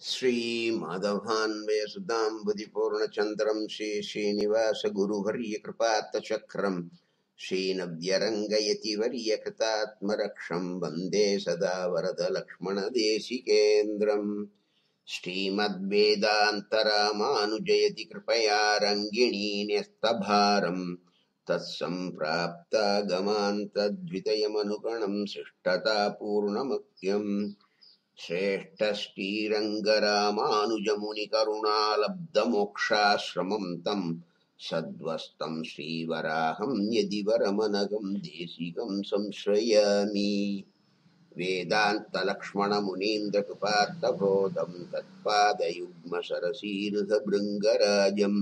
श्रीमाधवान्वयसुताम्बुदिपूर्णचन्द्रम् श्रीश्रीनिवासगुरुवर्यकृपात्तचक्रम् श्रीनव्यरङ्गयतिवर्यकृतात्मरक्षम् वन्दे सदा वरदलक्ष्मणदेशिकेन्द्रम् श्रीमद्वेदान्तरामानुजयति कृपया रङ्गिणी न्यस्तभारम् तत्सम्प्राप्तागमान्तद्वितयमनुगणम् शिष्टतापूर्णमत्यम् श्रेष्ठश्रीरङ्गरामानुजमुनिकरुणालब्धमोक्षाश्रमम् तम् सद्वस्तम् श्रीवराहम् यदि वरमनघम् देशिकम् संश्रयामि वेदान्तलक्ष्मणमुनीन्द्रकृपार्थबोधम् तत्पादयुग्मसरसीरुधभृङ्गराजम्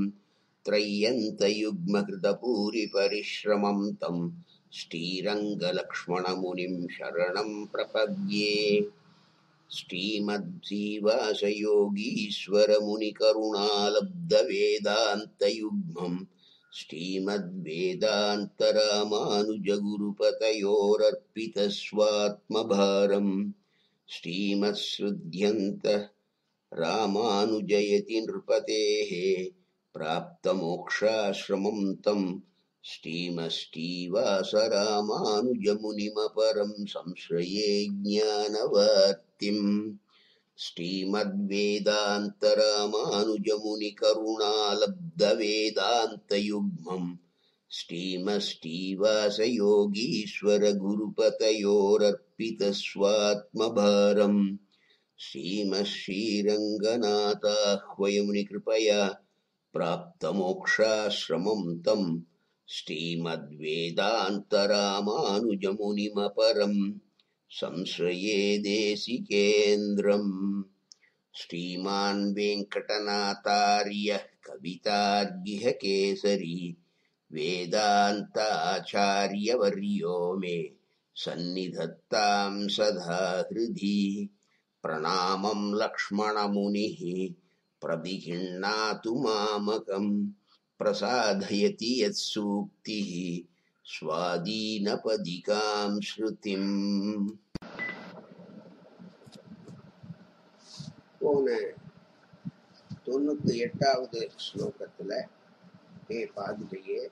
त्रय्यन्तयुग्मकृतपूरिपरिश्रमम् तम् श्रीरङ्गलक्ष्मणमुनिम् शरणम् प्रपद्ये श्रीमद्जीवासयोगीश्वरमुनिकरुणालब्धवेदान्तयुग्मम् श्रीमद्वेदान्तरामानुजगुरुपतयोरर्पितस्वात्मभारम् श्रीमत्सृध्यन्त रामानुजयति नृपतेः प्राप्तमोक्षाश्रमम् तम् श्रीमष्टीवासरामानुजमुनिमपरम् संश्रये ज्ञानवर्तिम् श्रीमद्वेदान्तरामानुजमुनिकरुणालब्धवेदान्तयुग्मम् श्रीमष्टीवासयोगीश्वरगुरुपतयोरर्पितस्वात्मभारम् श्रीमश्रीरङ्गनाथाह्वयमुनिकृपया प्राप्तमोक्षाश्रमम् तम् श्रीमद्वेदान्तरामानुजमुनिमपरम् संश्रये देशिकेन्द्रम् श्रीमान् वेङ्कटनाथार्यः कवितार्गिह केसरी वेदान्ताचार्यवर्यो मे सन्निधत्ताम् सदा हृदि प्रणामम् लक्ष्मणमुनिः प्रदिहिण्णातु मामकम् प्रसादयति यत्सूक्तिः स्वादीनपदिकाम् श्रुतिम् போன தொண்ணூத்தி எட்டாவது ஸ்லோகத்துல ஹே பாதுகையே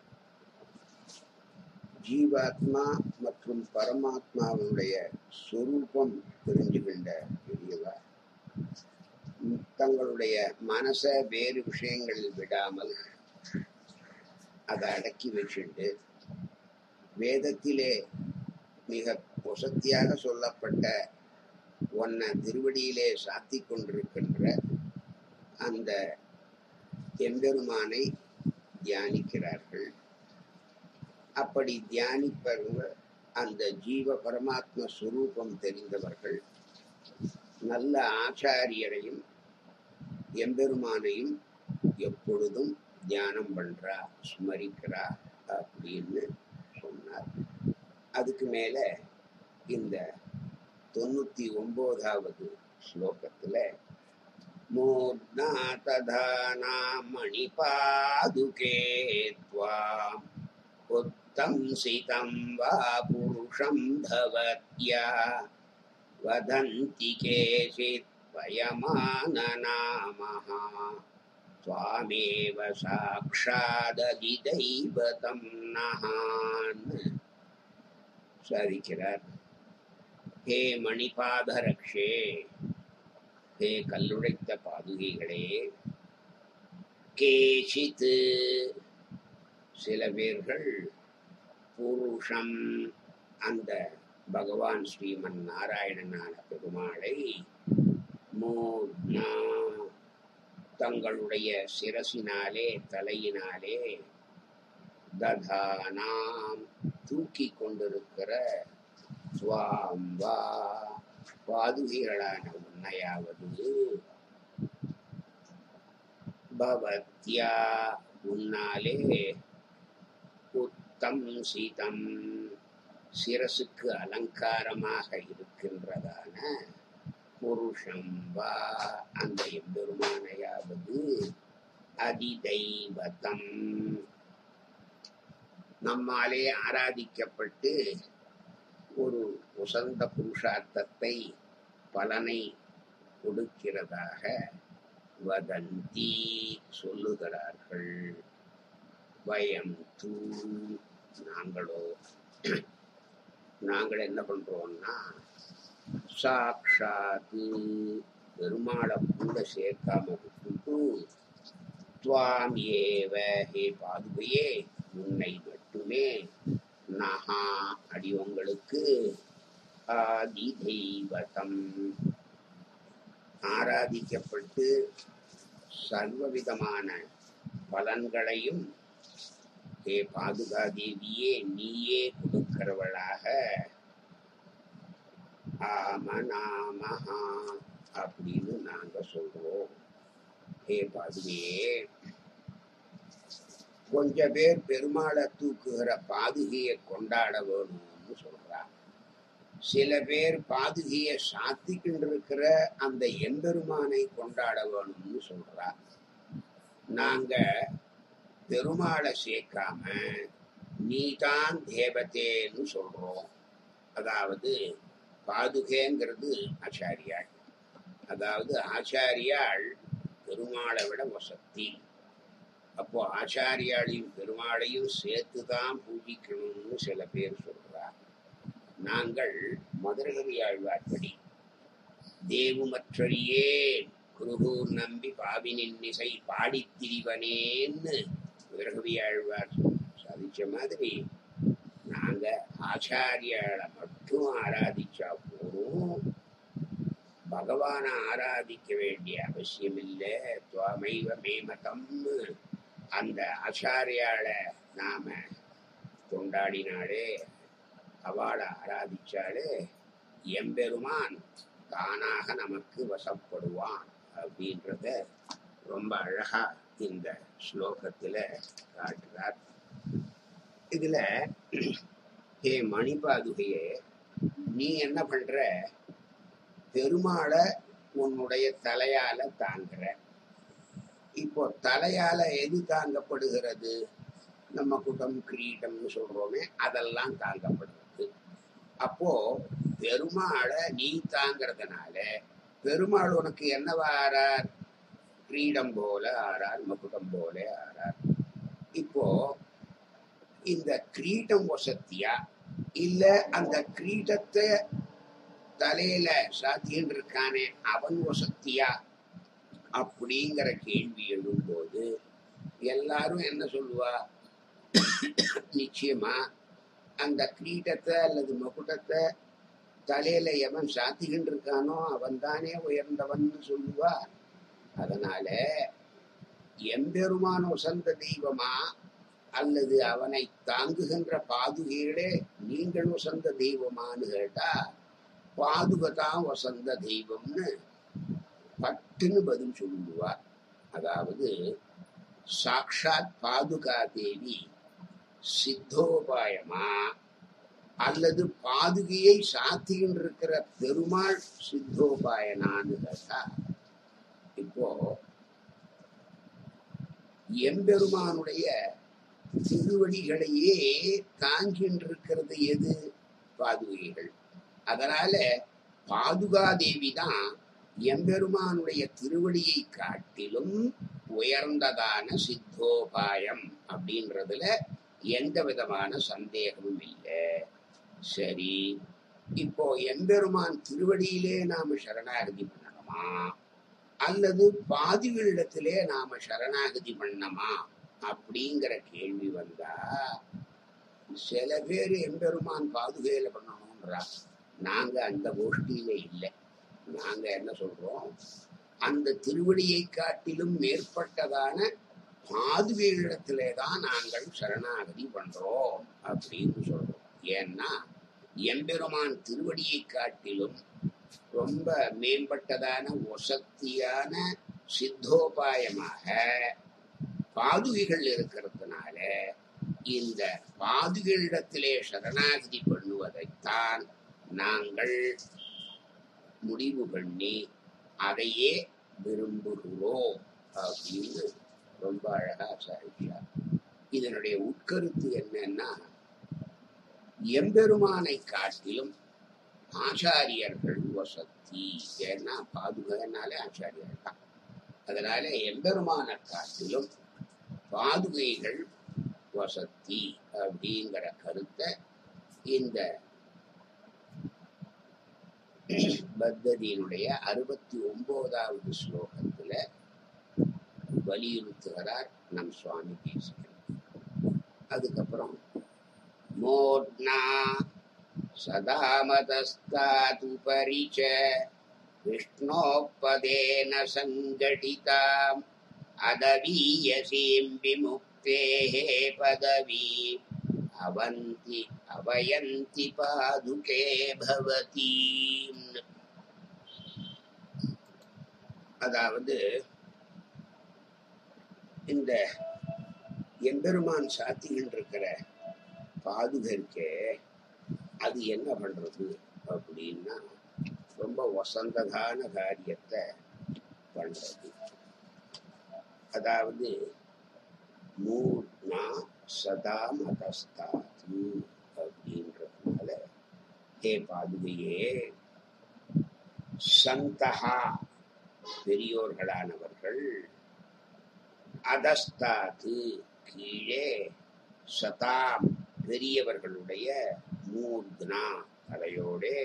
ஜீவாத்மா மற்றும் பரமாத்மாவுடைய சொரூபம் தெரிஞ்சுகின்ற பெரியவா ம், தங்களுடைய மனச வேறு விஷயங்களில் விடாமல் அதை அடக்கி வச்சுண்டு வேதத்திலே மிக வசத்தியாக சொல்லப்பட்ட ஒன்ன திருவடியிலே சாத்திக் கொண்டிருக்கின்ற அந்த எம்பெருமானை தியானிக்கிறார்கள் அப்படி தியானிப்பவர்கள் அந்த ஜீவ பரமாத்ம சுரூபம் தெரிந்தவர்கள் நல்ல ஆச்சாரியரையும் எம்பெருமானையும் எப்பொழுதும் தியானம் பண்றா ஸ்மரிக்கிறா அப்படின்னு சொன்னார் அதுக்கு மேல இந்த தொண்ணூத்தி ஒன்பதாவது ஸ்லோகத்துல மூர்னா ததானா மணிபாதுகே त्वाम् उत्तंसितं वा पुरुषं भवत्या वदन्ति केचित् वयमाननामः त्वामेव साक्षादधिदैवतं नहान् சாதிக்கிறார் ஹே மணிபாதரக்ஷே ஹே கல்லுடைத்த பாதுகைகளே கேசித்து சில பேர்கள் புருஷம் அந்த பகவான் ஸ்ரீமன் நாராயணனான பெருமாளை மூர்னா தங்களுடைய சிரசினாலே தலையினாலே ததானாம் தூக்கி கொண்டிருக்கிற சுவாம் வா பாதுகைகளான உன்னையாவது பவத்யா உன்னாலே உத்தம் சீதம் சிரசுக்கு அலங்காரமாக இருக்கின்றதான புருஷம் வா அந்த எம்பெருமானையாவது அதிதைவதம் நம்மாலே ஆராதிக்கப்பட்டு ஒரு உசந்த புருஷார்த்தத்தை பலனை கொடுக்கிறதாக வதந்தி சொல்லுகிறார்கள் வயம் தூ நாங்களோ நாங்கள் என்ன பண்றோம்னா சாக்ஷாத்து பெருமாளை கூட சேர்க்காம விட்டுட்டு துவாம் ஏவ ஹே பாதுகையே உன்னை மட்டுமே நகா அடியவங்களுக்கு ஆதி தெய்வதம் ஆராதிக்கப்பட்டு சர்வவிதமான பலன்களையும் ஹே பாதுகா தேவியே நீயே கொடுக்கிறவளாக ஆமநாமஹா அப்படின்னு நாங்க சொல்றோம் ஹே பாதுகையே கொஞ்ச பேர் பெருமாளை தூக்குகிற பாதுகையை கொண்டாட வேணும்னு சொல்றா சில பேர் பாதுகையை சாத்திக்கிட்டு இருக்கிற அந்த எம்பெருமானை கொண்டாட வேணும்னு சொல்றா நாங்க பெருமாளை சேர்க்காம நீதான் தேவதேன்னு சொல்றோம் அதாவது பாதுகைங்கிறது ஆச்சாரியாள் அதாவது ஆச்சாரியாள் பெருமாளை விட வசத்தி அப்போ ஆச்சாரியாளையும் பெருமாளையும் சேர்த்து தான் பூஜிக்கணும்னு சில பேர் சொல்றார் நாங்கள் மதுரகவி ஆழ்வார்படி தேவுமற்றறியே குருகூர் நம்பி பாவினின் இசை பாடித் திரிவனேன்னு மதுரகவி ஆழ்வார் சாதிச்ச மாதிரி நாங்க ஆச்சாரியாளை மட்டும் ஆராதிச்சா போதும் பகவானை ஆராதிக்க வேண்டிய அவசியம் இல்லை துவமைவ மேமதம்னு அந்த ஆச்சாரியாளை நாம கொண்டாடினாலே அவளை ஆராதிச்சாலே எம்பெருமான் தானாக நமக்கு வசப்படுவான் அப்படின்றத ரொம்ப அழகா இந்த ஸ்லோகத்துல காட்டுறார் இதுல ஹே மணிபாதுகையே நீ என்ன பண்ற பெருமாளை உன்னுடைய தலையால தாங்குற இப்போ தலையால எது தாங்கப்படுகிறது நம்ம குடம் கிரீடம்னு சொல்றோமே அதெல்லாம் தாங்கப்படுகிறது அப்போ பெருமாளை நீ தாங்கிறதுனால பெருமாள் உனக்கு என்னவா ஆறார் கிரீடம் போல ஆறார் மகுடம் போல ஆறார் இப்போ இந்த கிரீடம் வசத்தியா இல்ல அந்த கிரீடத்தை தலையில சாத்தின்னு இருக்கானே அவன் வசத்தியா அப்படிங்கிற கேள்வி எழும்போது எல்லாரும் என்ன சொல்லுவா நிச்சயமா அந்த கிரீடத்தை அல்லது மகுடத்தை தலையில எவன் சாத்திக்கிட்டு இருக்கானோ அவன் தானே உயர்ந்தவன் சொல்லுவா அதனால எம்பெருமான உசந்த தெய்வமா அல்லது அவனை தாங்குகின்ற பாதுகைகளே நீங்கள் வசந்த தெய்வமான்னு கேட்டா பாதுகதான் வசந்த தெய்வம்னு பட்டுன்னு பதில் சொல்லுவார் அதாவது சாக்ஷாத் பாதுகா தேவி சித்தோபாயமா அல்லது பாதுகையை சாத்தின்னு இருக்கிற பெருமாள் சித்தோபாயனான்னு கேட்டா இப்போ எம்பெருமானுடைய திருவடிகளையே தாங்கின்றிருக்கிறது எது பாதுகைகள் அதனால பாதுகா தேவி தான் எம்பெருமானுடைய திருவடியை காட்டிலும் உயர்ந்ததான சித்தோபாயம் அப்படின்றதுல எந்த விதமான சந்தேகமும் இல்லை சரி இப்போ எம்பெருமான் திருவடியிலே நாம சரணாகதி பண்ணணுமா அல்லது பாதிகளிடத்திலே நாம சரணாகதி பண்ணமா அப்படிங்கிற கேள்வி வந்தா சில பேர் எம்பெருமான் பாதுகையில பண்ணணும்ன்றா நாங்க அந்த கோஷ்டியில இல்லை நாங்க என்ன சொல்றோம் அந்த திருவடியை காட்டிலும் மேற்பட்டதான பாதுகையிடத்திலே தான் நாங்கள் சரணாகதி பண்றோம் அப்படின்னு சொல்றோம் ஏன்னா எம்பெருமான் திருவடியை காட்டிலும் ரொம்ப மேம்பட்டதான வசத்தியான சித்தோபாயமாக பாதுகைகள் இருக்கிறதுனால இந்த பாதுகளிடத்திலே சரணாகதி பண்ணுவதைத்தான் நாங்கள் முடிவு பண்ணி அதையே விரும்புகிறோம் அப்படின்னு ரொம்ப அழகா சாதிச்சார் இதனுடைய உட்கருத்து என்னன்னா எம்பெருமானை காட்டிலும் ஆச்சாரியர்கள் வசத்தி ஏன்னா பாதுகைனாலே ஆச்சாரியர்கள் தான் அதனால எம்பெருமான காட்டிலும் பாதுகைகள் வசத்தி அப்படிங்கிற கருத்தை இந்த பத்ததியினுடைய அறுபத்தி ஒன்பதாவது ஸ்லோகத்துல வலியுறுத்துகிறார் நம் சுவாமி தேசிகன் அதுக்கப்புறம் மோர்னா சதாமதஸ்தாதுபரி ச விஷ்ணோப்பதேன சங்கடிதாம் அதவீயசீம் விமுக்தேः பதவி அவந்தி அவயந்தி பாதுகே பவதீம் அதாவது இந்த எம்பெருமான் சாத்திகள் இருக்கிற பாதுகை இருக்கே அது என்ன பண்றது அப்படின்னா ரொம்ப வசந்ததான காரியத்தை பண்றது அதாவது மூர்னா சதா மதஸ்தாது அப்படின்றதுனால ஹே பாதுகையே சந்தகா பெரியோர்களானவர்கள் அதஸ்தாது கீழே சதாம் பெரியவர்களுடைய மூர்த்னா தலையோடே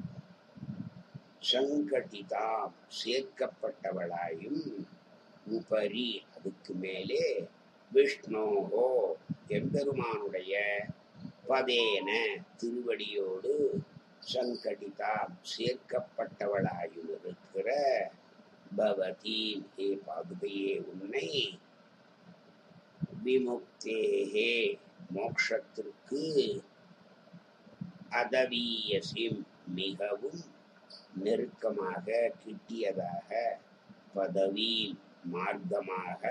சங்கடிதாம் சேர்க்கப்பட்டவளாயும் உபரி அதுக்கு மேலே விஷ்ணோகோ எம்பெருமானுடைய பதேன திருவடியோடு சங்கடிதாம் சேர்க்கப்பட்டவளாயும் இருக்கிற பவதி ஹே பாதுகையே உன்னை விமுக்தேகே மோக்ஷத்திற்கு அதவீயசிம் மிகவும் நெருக்கமாக கிட்டியதாக பதவி மார்க்கமாக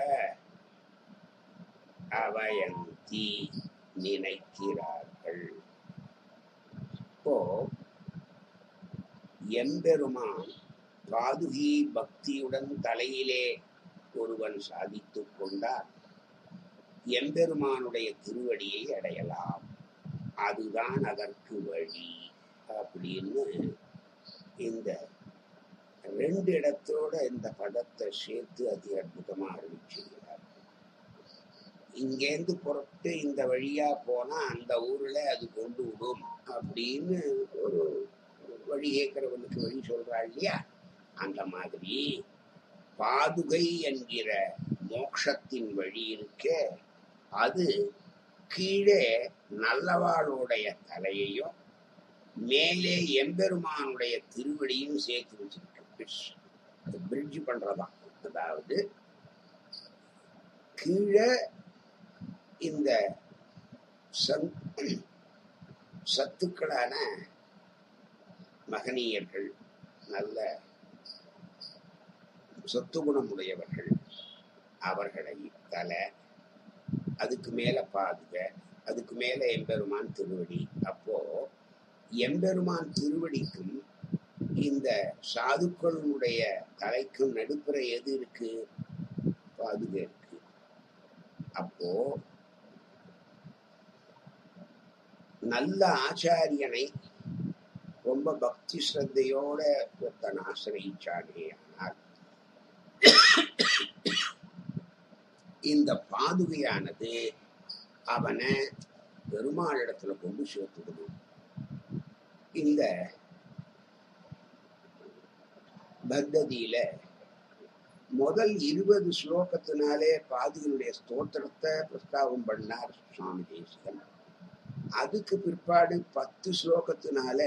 அவயந்தி நினைக்கிறார்கள் இப்போ எம்பெருமான் பாதுகி பக்தியுடன் தலையிலே ஒருவன் சாதித்துக் கொண்டால் எம்பெருமானுடைய திருவடியை அடையலாம் அதுதான் அதற்கு வழி அப்படின்னு இந்த ரெண்டு இடத்தோட இந்த பதத்தை சேர்த்து அதி அற்புதமா அறிவிச்சுகிறார் இங்கேருந்து புறப்பட்டு இந்த வழியா போனா அந்த ஊர்ல அது கொண்டு விடும் அப்படின்னு ஒரு வழி கேட்கிறவனுக்கு வழி சொல்றா இல்லையா அந்த மாதிரி பாதுகை என்கிற மோட்சத்தின் வழி இருக்க அது கீழே நல்லவாளுடைய தலையையும் மேலே எம்பெருமானுடைய திருவடியும் சேர்த்து வச்சிருக்கு பிரிட்ஜ் பண்றதாம் அதாவது கீழே இந்த சத் சத்துக்களான மகனீயர்கள் நல்ல சொத்துகுணமுடையவர்கள் அவர்களை தலை அதுக்கு மேல பாதுக அதுக்கு மேல எம்பெருமான் திருவடி அப்போ எம்பெருமான் திருவடிக்கும் இந்த சாதுக்களுடைய தலைக்கும் நடுப்புற எது இருக்கு பாதுகை இருக்கு அப்போ நல்ல ஆச்சாரியனை ரொம்ப பக்தி ஸ்ரத்தையோட ஒருத்தன் ஆசிரியிச்சானே ஆனால் இந்த பாதுகையானது அவனை பெருமாளிடத்துல கொண்டு சேர்த்துக்கணும் இந்த பத்ததியில முதல் இருபது ஸ்லோகத்தினாலே பாதுகளுடைய ஸ்தோத்திரத்தை பிரஸ்தாபம் பண்ணார் சுவாமி தேசிகன் அதுக்கு பிற்பாடு பத்து ஸ்லோகத்தினால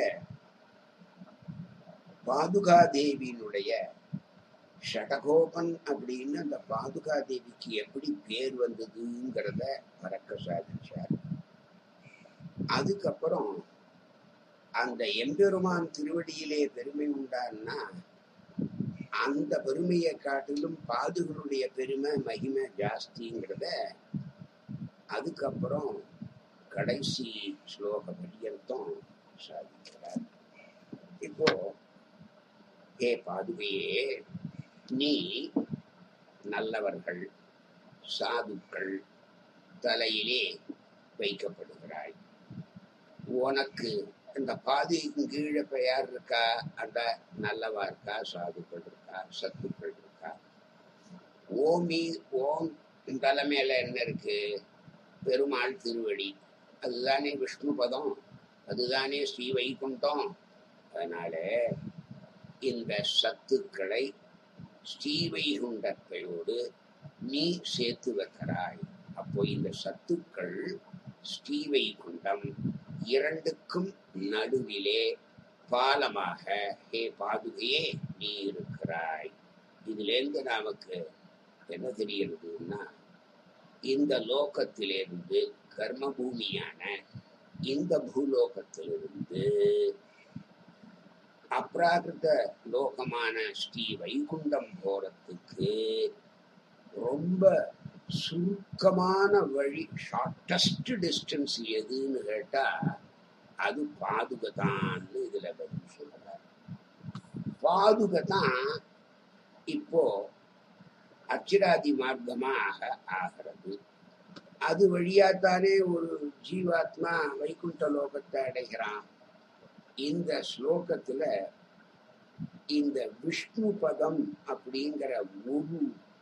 பாதுகா தேவியினுடைய ஷடகோபன் அப்படின்னு அந்த பாதுகா தேவிக்கு எப்படி பேர் வந்ததுங்கிறத பறக்க சாதிச்சார் அதுக்கப்புறம் அந்த எம்பெருமான் திருவடியிலே பெருமை உண்டான்னா அந்த பெருமையை காட்டிலும் பாதுகளுடைய பெருமை மகிமை ஜாஸ்திங்கிறத அதுக்கப்புறம் கடைசி ஸ்லோக பரியந்தம் சாதிக்கிறார் இப்போ ஹே பாதுகையே நீ நல்லவர்கள் சாதுக்கள் தலையிலே வைக்கப்படுகிறாய் உனக்கு இந்த பாதிக்கும் கீழே இப்ப யார் இருக்கா அந்த நல்லவா இருக்கா சாதுக்கள் இருக்கா சத்துக்கள் இருக்கா ஓமி ஓம் தலைமையில என்ன இருக்கு பெருமாள் திருவடி அதுதானே விஷ்ணு பதம் அதுதானே ஸ்ரீ வைகுண்டம் அதனால இந்த சத்துக்களை ஸ்ரீ வைகுண்டத்தையோடு நீ சேர்த்து வைக்கிறாய் அப்போ இந்த சத்துக்கள் ஸ்ரீ வைகுண்டம் இரண்டுக்கும் நடுவிலே பாலமாக ஹே பாதுகையே நீ இருக்கிறாய் இதிலிருந்து நமக்கு என்ன தெரிகிறதுன்னா இந்த லோகத்திலிருந்து கர்ம பூமியான இந்த பூலோகத்திலிருந்து அப்ராகிருத லோகமான ஸ்ரீ வைகுண்டம் போறதுக்கு ரொம்ப சுருக்கமான வழி ஷார்டஸ்ட் டிஸ்டன்ஸ் எதுன்னு கேட்டா அது பாதுகை தான்னு இதுல பதில் சொல்றார் பாதுகை தான் இப்போ அச்சிராதி மார்க்கமாக ஆகிறது அது வழியாத்தானே ஒரு ஜீவாத்மா வைகுண்ட லோகத்தை அடைகிறான் இந்த ஸ்லோகத்துல இந்த விஷ்ணு பதம் அப்படிங்கிற ஒரு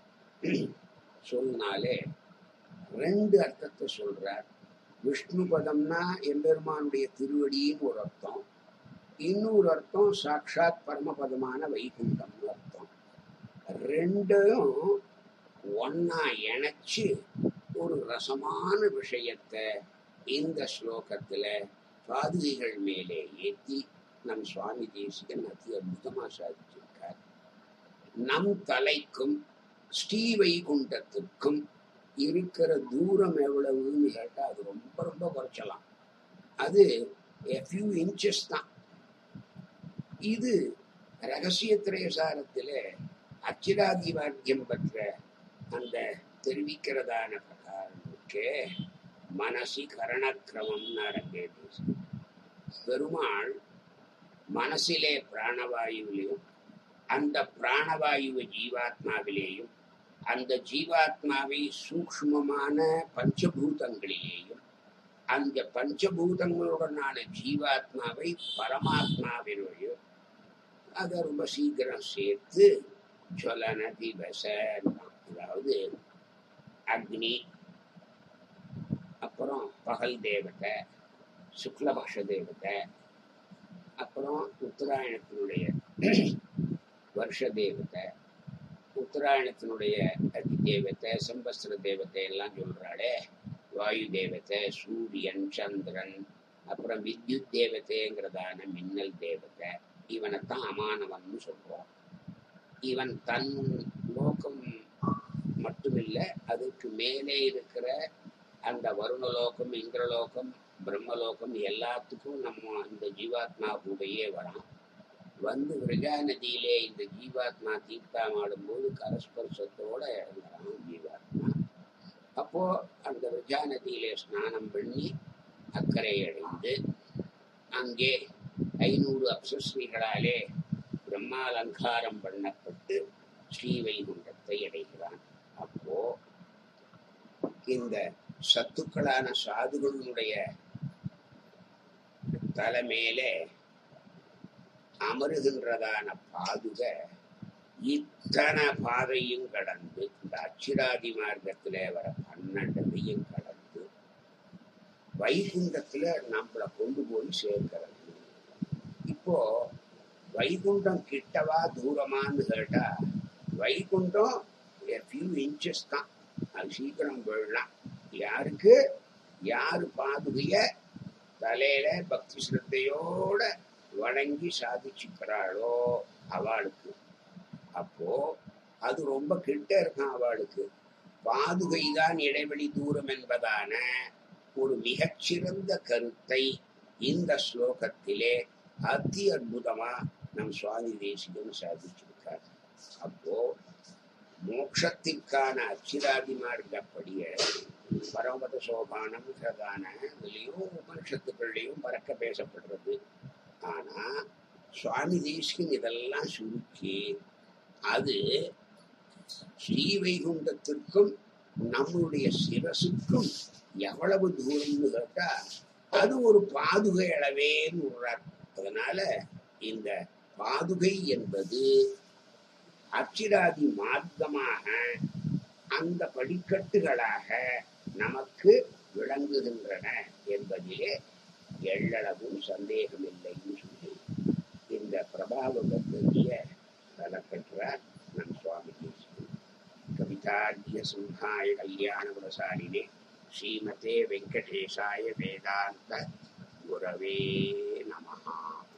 சொன்னாலே ரெண்டு அர்த்தத்தை சொல்றார் விஷ்ணு பதம்னா எம்பெருமானுடைய திருவடின்னு ஒரு அர்த்தம் இன்னொரு அர்த்தம் சாட்சாத் பரமபதமான வைகுண்டம்னு அர்த்தம் ரெண்டையும் ஒன்னா இணைச்சு ஒரு ரசமான விஷயத்தை இந்த ஸ்லோகத்துல பாதுகைகள் மேலே ஏத்தி நம் சுவாமி தேசிகன் அதி அற்புதமா சாதிச்சிருக்கார் நம் தலைக்கும் ஸ்ரீ வைகுண்டத்துக்கும் இருக்கிற தூரம் எவ்வளவுன்னு கேட்டா அது ரொம்ப ரொம்ப குறைச்சலாம் அது ஃபியூ இன்ச்சஸ் தான் இது ரகசிய திரேசாரத்துல அச்சிராதி வாக்கியம் பற்ற அந்த தெரிவிக்கிறதான பிரகாரத்துக்கு மனசி கரணக்கிரமம்னு அரங்கேற்று பெருமாள் மனசிலே பிராணவாயுவிலையும் அந்த பிராணவாயுவை ஜீவாத்மாவிலேயும் அந்த ஜீவாத்மாவை சூக்ஷ்மமான பஞ்சபூதங்களிலேயும் அந்த பஞ்சபூதங்களுடனான ஜீவாத்மாவை பரமாத்மாவிலேயும் அதை ரொம்ப சீக்கிரம் சேர்த்து ஜொலன திவச அதாவது அக்னி அப்புறம் பகல் தேவதை சுக்லபக்ஷ தேவதை அப்புறம் உத்தராயணத்தினுடைய வருஷ தேவதை உத்தராயணத்தினுடைய அதி தேவதை சம்பஸ்திர தேவதை எல்லாம் சொல்றாளே வாயு தேவதை சூரியன் சந்திரன் அப்புறம் வித்யுத் தேவதைங்கிறதான மின்னல் தேவதை இவனைத்தான் அமானவன் சொல்றோம் இவன் தன் லோகம் மட்டுமில்ல அதுக்கு மேலே இருக்கிற அந்த வருணலோகம் இந்திரலோகம் பிரம்மலோகம் எல்லாத்துக்கும் நம்ம இந்த ஜீவாத்மா கூடயே வரான் வந்து விரஜா நதியிலே இந்த ஜீவாத்மா தீர்த்தம் ஆடும்போது கரஸ்பர்சத்தோட இறங்குறான் ஜீவாத்மா அப்போ அந்த விரஜா நதியிலே ஸ்நானம் பண்ணி அக்கறை அடைந்து அங்கே ஐநூறு அப்சஸ்ரீகளாலே பிரம்மாலங்காரம் பண்ணப்பட்டு ஸ்ரீ வைகுண்டத்தை அடைகிறான் அப்போ இந்த சத்துக்களான சாதுகளுடைய தலைமையிலே அமருகின்றதான பாதுக இத்தனை பாதையும் கடந்து இந்த அச்சிராதி மார்க்கத்துல வர பன்னெண்டையும் கடந்து வைகுண்டத்துல நம்மளை கொண்டு போய் சேர்க்கிறது இப்போ வைகுண்டம் கிட்டவா தூரமான்னு கேட்டா வைகுண்டம் ஃபியூ இன்ச்சஸ் தான் அது சீக்கிரம் போயிடலாம் யாருக்கு யாரு பாதுகைய தலையில பக்தி சிரத்தையோட வணங்கி சாதிச்சுக்கிறாளோ அவளுக்கு அப்போ அது ரொம்ப கிட்ட இருக்கான் அவளுக்கு பாதுகை தான் இடைவெளி தூரம் என்பதான ஒரு மிகச்சிறந்த கருத்தை இந்த ஸ்லோகத்திலே அதி அற்புதமா நம் சுவாமி தேசிகன் சாதிச்சிருக்கார் அப்போ மோட்சத்திற்கான அச்சிராதி மார்க்கப்படிய பரமபத சோபானம்ங்கிறதான இதுலயும் உபனிஷத்துக்கள்லையும் பறக்க பேசப்படுறது ஆனா சுவாமி தேசிகன் இதெல்லாம் சுருக்கி அது ஸ்ரீ வைகுண்டத்திற்கும் நம்முடைய சிரசுக்கும் எவ்வளவு தூரம்னு கேட்டா அது ஒரு பாதுகை அளவேன்னு விடுறார் அதனால இந்த பாதுகை என்பது அச்சிராதி மார்க்கமாக அந்த படிக்கட்டுகளாக நமக்கு விளங்குகின்றன என்பதிலே எள்ளளவும் சந்தேகமில்லைன்னு சொல்லி இந்த பிரபாவகத்திய தலப்பற்றார் நம் சுவாமி தேசிகன் கவிதார்க்கிய சிம்ஹாய கல்யாண குலசாலினே ஸ்ரீமதே வெங்கடேசாய வேதாந்த குரவே நமஹா